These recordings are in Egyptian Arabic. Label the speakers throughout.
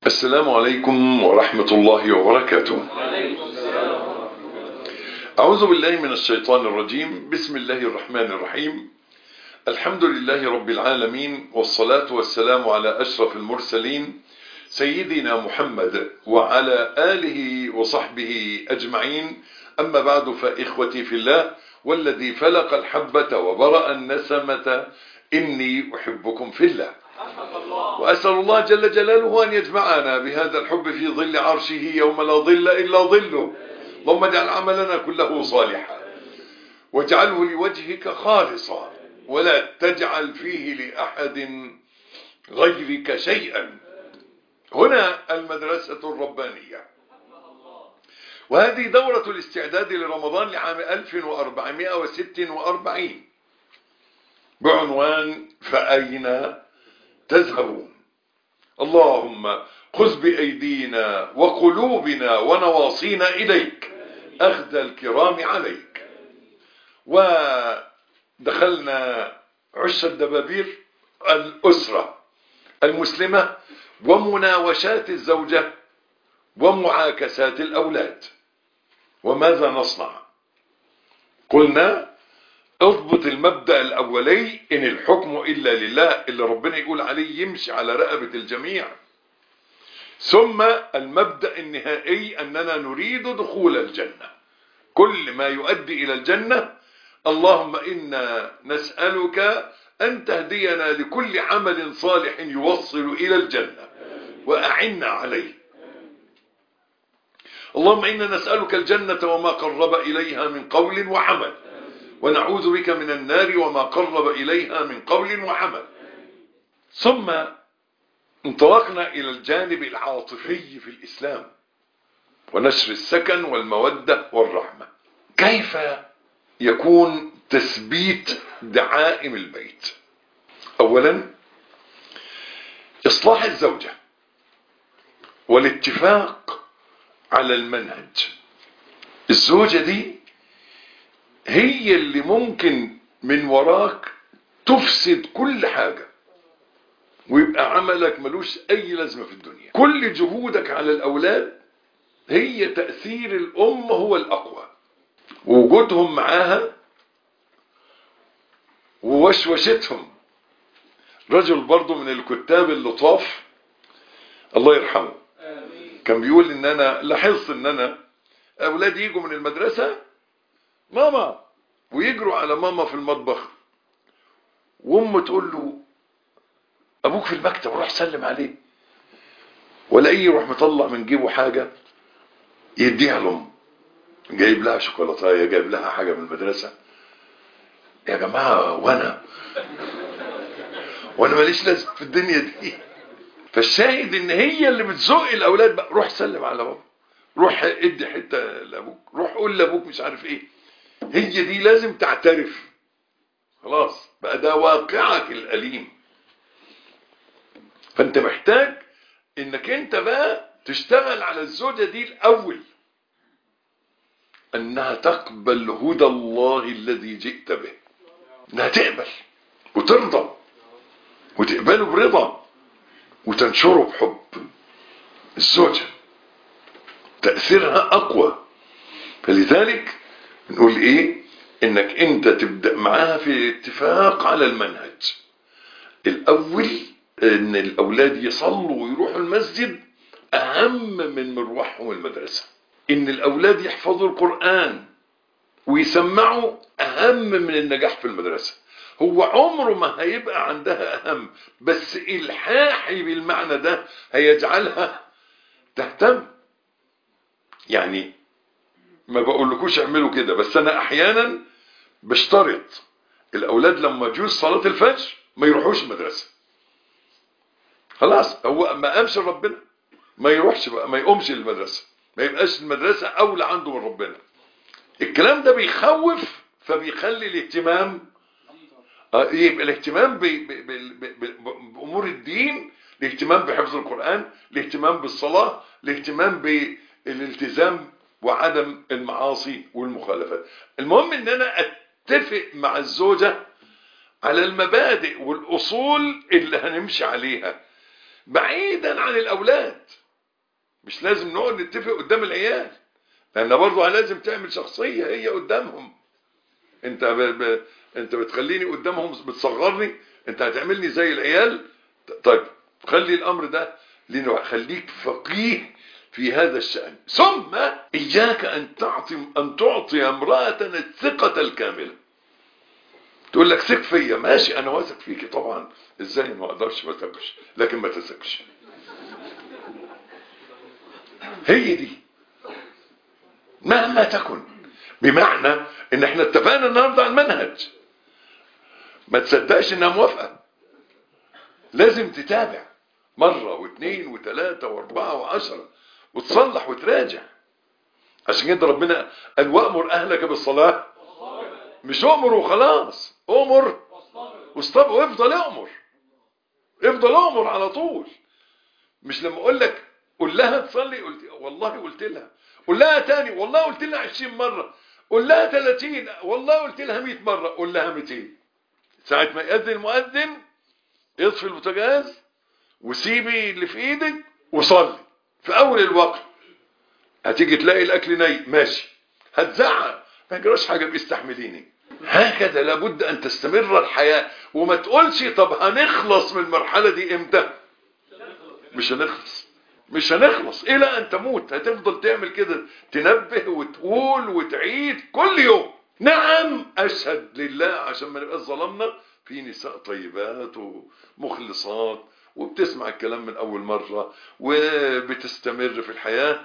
Speaker 1: السلام عليكم ورحمة الله وبركاته أعوذ بالله من الشيطان الرجيم بسم الله الرحمن الرحيم الحمد لله رب العالمين والصلاة والسلام على أشرف المرسلين سيدنا محمد وعلى آله وصحبه أجمعين أما بعد فإخوتي في الله والذي فلق الحبة وبرأ النسمة إني أحبكم في الله وأسأل الله جل جلاله أن يجمعنا بهذا الحب في ظل عرشه يوم لا ظل إلا ظله اللهم اجعل عملنا كله صالحا واجعله لوجهك خالصا ولا تجعل فيه لأحد غيرك شيئا هنا المدرسة الربانية وهذه دورة الاستعداد لرمضان لعام 1446 بعنوان فأين تذهبون اللهم خذ بأيدينا وقلوبنا ونواصينا إليك أخذ الكرام عليك ودخلنا عش الدبابير الأسرة المسلمة ومناوشات الزوجة ومعاكسات الأولاد وماذا نصنع قلنا اضبط المبدأ الأولي إن الحكم إلا لله اللي ربنا يقول عليه يمشي على رقبة الجميع ثم المبدأ النهائي أننا نريد دخول الجنة كل ما يؤدي إلى الجنة اللهم إنا نسألك أن تهدينا لكل عمل صالح يوصل إلى الجنة وأعنا عليه اللهم إنا نسألك الجنة وما قرب إليها من قول وعمل ونعوذ بك من النار وما قرب إليها من قول وعمل ثم انطلقنا إلى الجانب العاطفي في الإسلام ونشر السكن والمودة والرحمة كيف يكون تثبيت دعائم البيت أولا إصلاح الزوجة والاتفاق على المنهج الزوجة دي هي اللي ممكن من وراك تفسد كل حاجة ويبقى عملك ملوش اي لازمة في الدنيا كل جهودك على الاولاد هي تأثير الام هو الاقوى ووجودهم معاها ووشوشتهم رجل برضو من الكتاب اللطاف الله يرحمه كان بيقول ان انا لاحظت ان انا اولادي يجوا من المدرسة ماما ويجروا على ماما في المطبخ وامه تقول له ابوك في المكتب روح سلم عليه ولاقيه يروح مطلع من جيبه حاجه يديها لام جايب لها شوكولاتايه جايب لها حاجه من المدرسه يا جماعه وانا وانا ماليش لازم في الدنيا دي فالشاهد ان هي اللي بتزق الاولاد بقى روح سلم على بابا روح ادي حته لابوك روح قول لابوك مش عارف ايه هي دي لازم تعترف خلاص بقى ده واقعك الأليم فانت محتاج انك انت بقى تشتغل على الزوجة دي الاول انها تقبل هدى الله الذي جئت به انها تقبل وترضى وتقبله برضا وتنشره بحب الزوجة تأثيرها اقوى فلذلك نقول ايه انك انت تبدأ معاها في الاتفاق على المنهج الاول ان الاولاد يصلوا ويروحوا المسجد اهم من مروحهم المدرسة ان الاولاد يحفظوا القرآن ويسمعوا اهم من النجاح في المدرسة هو عمره ما هيبقى عندها اهم بس الحاحي بالمعنى ده هيجعلها تهتم يعني ما بقولكوش اعملوا كده بس انا احيانا بشترط الاولاد لما يجوز صلاة الفجر ما يروحوش المدرسة خلاص هو ما قامش ربنا ما يروحش بقى ما يقومش للمدرسة ما يبقاش المدرسة اولى عنده من ربنا الكلام ده بيخوف فبيخلي الاهتمام يبقى الاهتمام بامور الدين الاهتمام بحفظ القرآن الاهتمام بالصلاة الاهتمام بالالتزام وعدم المعاصي والمخالفات المهم ان انا اتفق مع الزوجة على المبادئ والاصول اللي هنمشي عليها بعيدا عن الاولاد مش لازم نقعد نتفق قدام العيال لان برضه لازم تعمل شخصيه هي قدامهم انت ب... ب... انت بتخليني قدامهم بتصغرني انت هتعملني زي العيال طيب خلي الامر ده لانه خليك فقيه في هذا الشأن ثم إياك أن تعطي أن تعطي امرأة الثقة الكاملة تقول لك ثق فيا ماشي أنا واثق فيكي طبعا إزاي ما أقدرش ما أثقش لكن ما تثقش هي دي مهما تكن بمعنى ان احنا اتفقنا النهارده على المنهج ما تصدقش انها موافقه لازم تتابع مره واثنين وثلاثه واربعه وعشره وتصلح وتراجع عشان كده ربنا قال وامر اهلك بالصلاه مش امر وخلاص امر واستبق وافضل امر افضل امر على طول مش لما اقول لك قول لها تصلي قلت والله قلت لها قول لها تاني والله قلت لها 20 مره قول لها 30 والله قلت لها 100 مره قول لها 200 ساعه ما يأذن المؤذن اطفي البوتاجاز وسيبي اللي في ايدك وصلي في اول الوقت هتيجي تلاقي الاكل ني ماشي هتزعق ما يجراش حاجه بيستحمليني هكذا لابد ان تستمر الحياه وما تقولش طب هنخلص من المرحله دي امتى مش هنخلص مش هنخلص الى ان تموت هتفضل تعمل كده تنبه وتقول وتعيد كل يوم نعم اشهد لله عشان ما نبقاش ظلمنا في نساء طيبات ومخلصات وبتسمع الكلام من اول مرة وبتستمر في الحياة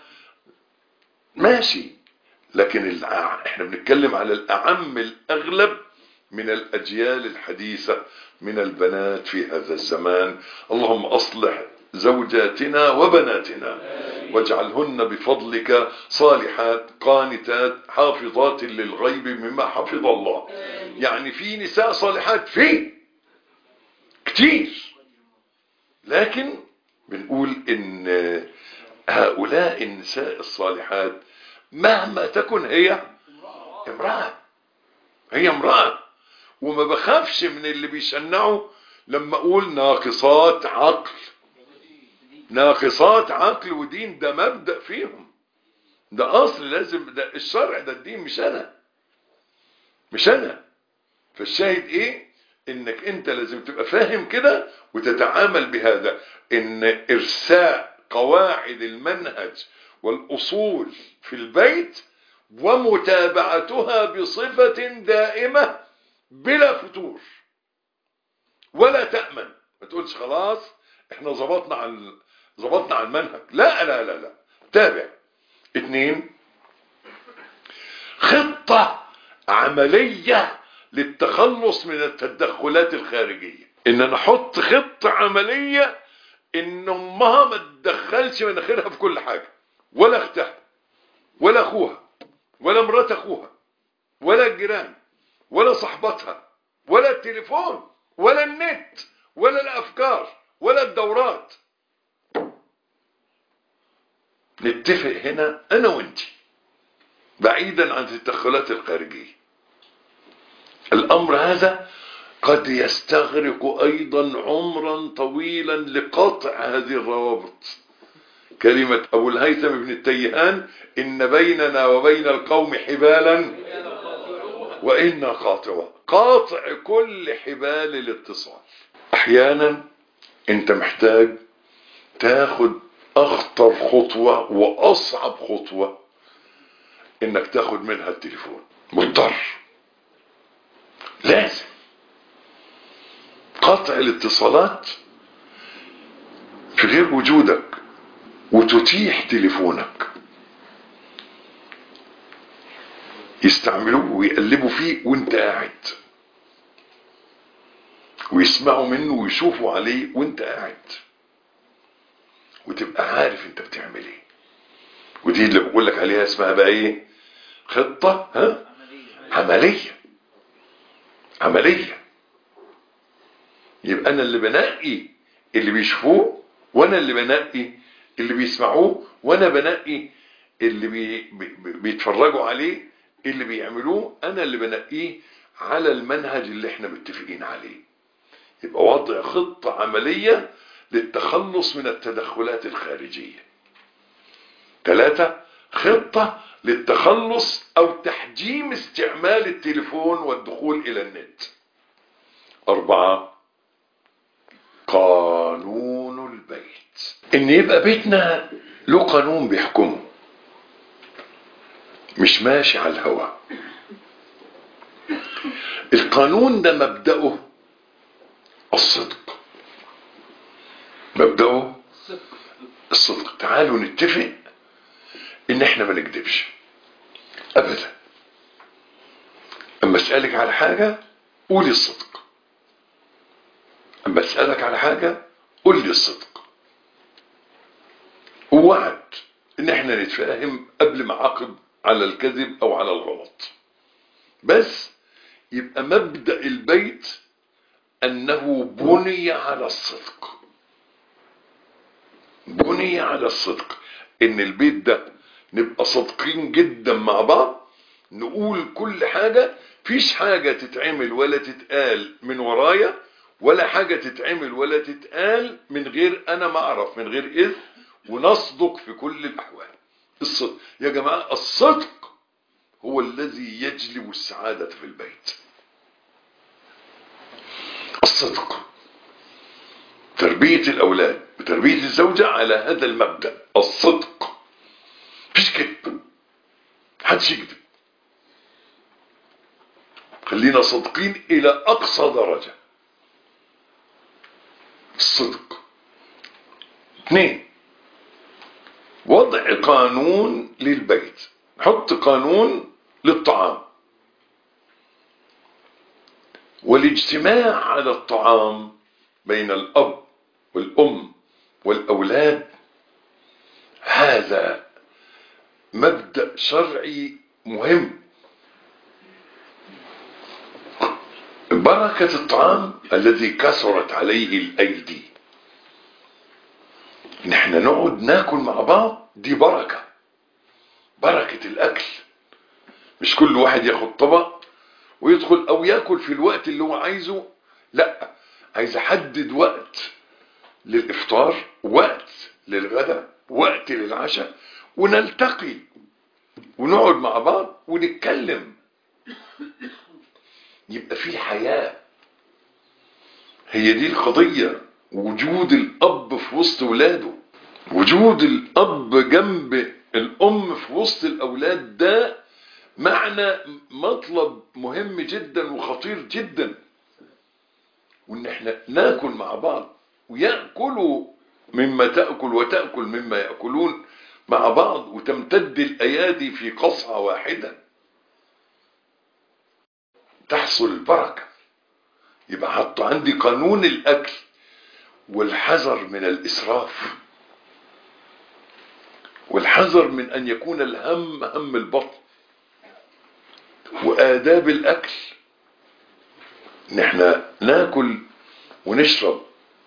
Speaker 1: ماشي لكن الأع... احنا بنتكلم على الاعم الاغلب من الاجيال الحديثة من البنات في هذا الزمان اللهم اصلح زوجاتنا وبناتنا واجعلهن بفضلك صالحات قانتات حافظات للغيب مما حفظ الله يعني في نساء صالحات في كتير لكن بنقول ان هؤلاء النساء الصالحات مهما تكن هي امرأة هي امرأة وما بخافش من اللي بيشنعوا لما اقول ناقصات عقل ناقصات عقل ودين ده مبدأ فيهم ده اصل لازم ده الشرع ده الدين مش انا مش انا فالشاهد ايه انك انت لازم تبقى فاهم كده وتتعامل بهذا ان ارساء قواعد المنهج والاصول في البيت ومتابعتها بصفة دائمة بلا فتور ولا تأمن ما تقولش خلاص احنا ظبطنا على ظبطنا على المنهج لا لا لا لا تابع اتنين خطة عملية للتخلص من التدخلات الخارجية ان انا احط خطة عملية ان امها ما تدخلش مناخيرها في كل حاجة ولا اختها ولا اخوها ولا مرات اخوها ولا الجيران ولا صحبتها ولا التليفون ولا النت ولا الافكار ولا الدورات نتفق هنا انا وانت بعيدا عن التدخلات الخارجية الامر هذا قد يستغرق ايضا عمرا طويلا لقطع هذه الروابط كلمة ابو الهيثم بن التيهان ان بيننا وبين القوم حبالا وإنا قاطعة قاطع كل حبال الاتصال احيانا انت محتاج تاخد اخطر خطوة واصعب خطوة انك تاخد منها التليفون مضطر لازم قطع الاتصالات في غير وجودك وتتيح تليفونك يستعملوه ويقلبوا فيه وانت قاعد ويسمعوا منه ويشوفوا عليه وانت قاعد وتبقى عارف انت بتعمل ايه ودي اللي بقول لك عليها اسمها بقى ايه خطة ها عملية عملية يبقى انا اللي بنقي اللي بيشوفوه وانا اللي بنقي اللي بيسمعوه وانا بنقي اللي بي بي بيتفرجوا عليه اللي بيعملوه انا اللي بنقيه على المنهج اللي احنا متفقين عليه يبقى وضع خطة عملية للتخلص من التدخلات الخارجية ثلاثة خطة للتخلص أو تحجيم استعمال التليفون والدخول إلى النت أربعة قانون البيت إن يبقى بيتنا له قانون بيحكمه مش ماشي على الهواء القانون ده مبدأه الصدق مبدأه الصدق تعالوا نتفق ان احنا ما نكذبش ابدا اما اسالك على حاجه قولي الصدق اما اسالك على حاجه قول لي الصدق ووعد ان احنا نتفاهم قبل ما اعاقب على الكذب او على الغلط بس يبقى مبدا البيت انه بني على الصدق بني على الصدق ان البيت ده نبقى صادقين جدا مع بعض نقول كل حاجة فيش حاجة تتعمل ولا تتقال من ورايا ولا حاجة تتعمل ولا تتقال من غير انا ما اعرف من غير اذن ونصدق في كل الاحوال الصدق يا جماعة الصدق هو الذي يجلب السعادة في البيت الصدق تربية الأولاد وتربية الزوجة على هذا المبدأ الصدق مفيش كذب محدش يكذب خلينا صادقين إلى أقصى درجة الصدق اثنين وضع قانون للبيت حط قانون للطعام والاجتماع على الطعام بين الأب والأم والأولاد هذا مبدأ شرعي مهم بركة الطعام الذي كثرت عليه الأيدي نحن نقعد ناكل مع بعض دي بركة بركة الأكل مش كل واحد ياخد طبق ويدخل أو ياكل في الوقت اللي هو عايزه لا عايز أحدد وقت للإفطار وقت للغداء وقت للعشاء ونلتقي ونقعد مع بعض ونتكلم يبقى في حياة هي دي القضية وجود الأب في وسط ولاده وجود الأب جنب الأم في وسط الأولاد ده معنى مطلب مهم جدا وخطير جدا وإن احنا ناكل مع بعض ويأكلوا مما تأكل وتأكل مما يأكلون مع بعض وتمتد الأيادي في قصعة واحدة تحصل البركة يبقى حط عندي قانون الأكل والحذر من الإسراف والحذر من أن يكون الهم هم البطن وآداب الأكل نحن ناكل ونشرب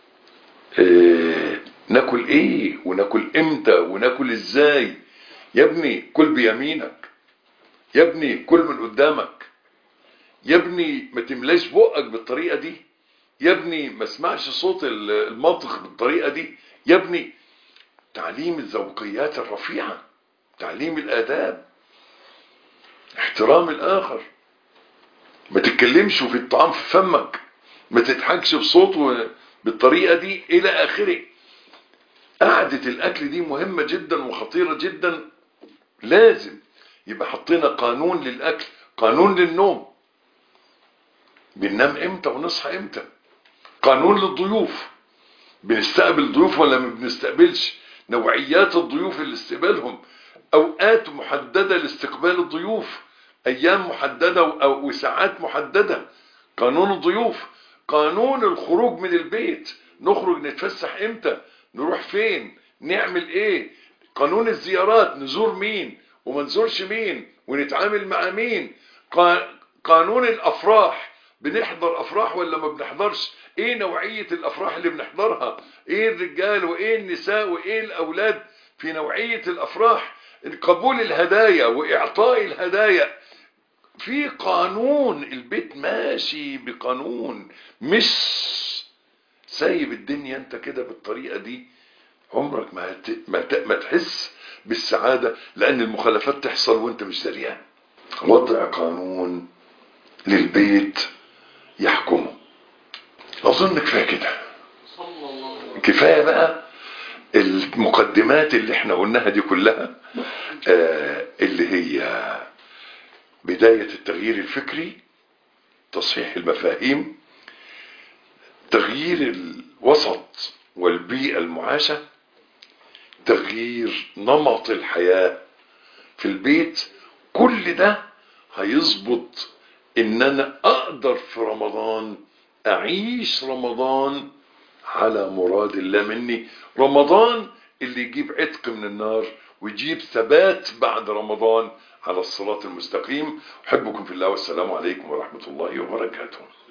Speaker 1: إيه ناكل ايه وناكل امتى وناكل ازاي يا ابني كل بيمينك يا ابني كل من قدامك يا ابني ما تملاش بقك بالطريقة دي يا ابني ما اسمعش صوت المطخ بالطريقة دي يا ابني تعليم الذوقيات الرفيعة تعليم الآداب احترام الآخر ما تتكلمش وفي الطعام في فمك ما تضحكش بصوت بالطريقة دي إلى آخره قعدة الأكل دي مهمة جدا وخطيرة جدا لازم يبقى حطينا قانون للأكل قانون للنوم بننام امتى ونصحى امتى قانون للضيوف بنستقبل ضيوف ولا ما بنستقبلش نوعيات الضيوف اللي استقبالهم اوقات محددة لاستقبال الضيوف ايام محددة وساعات محددة قانون الضيوف قانون الخروج من البيت نخرج نتفسح امتى نروح فين نعمل ايه قانون الزيارات نزور مين وما نزورش مين ونتعامل مع مين قانون الافراح بنحضر افراح ولا ما بنحضرش ايه نوعية الافراح اللي بنحضرها ايه الرجال وايه النساء وايه الاولاد في نوعية الافراح قبول الهدايا واعطاء الهدايا في قانون البيت ماشي بقانون مش سايب الدنيا انت كده بالطريقة دي عمرك ما, هت... ما, ت... ما تحس بالسعادة لان المخالفات تحصل وانت مش دريان وضع قانون للبيت يحكمه اظن كفايه كده كفايه بقى المقدمات اللي احنا قلناها دي كلها آه اللي هي بداية التغيير الفكري تصحيح المفاهيم تغيير الوسط والبيئة المعاشة تغيير نمط الحياة في البيت كل ده هيظبط ان انا اقدر في رمضان اعيش رمضان على مراد الله مني رمضان اللي يجيب عتق من النار ويجيب ثبات بعد رمضان على الصراط المستقيم احبكم في الله والسلام عليكم ورحمة الله وبركاته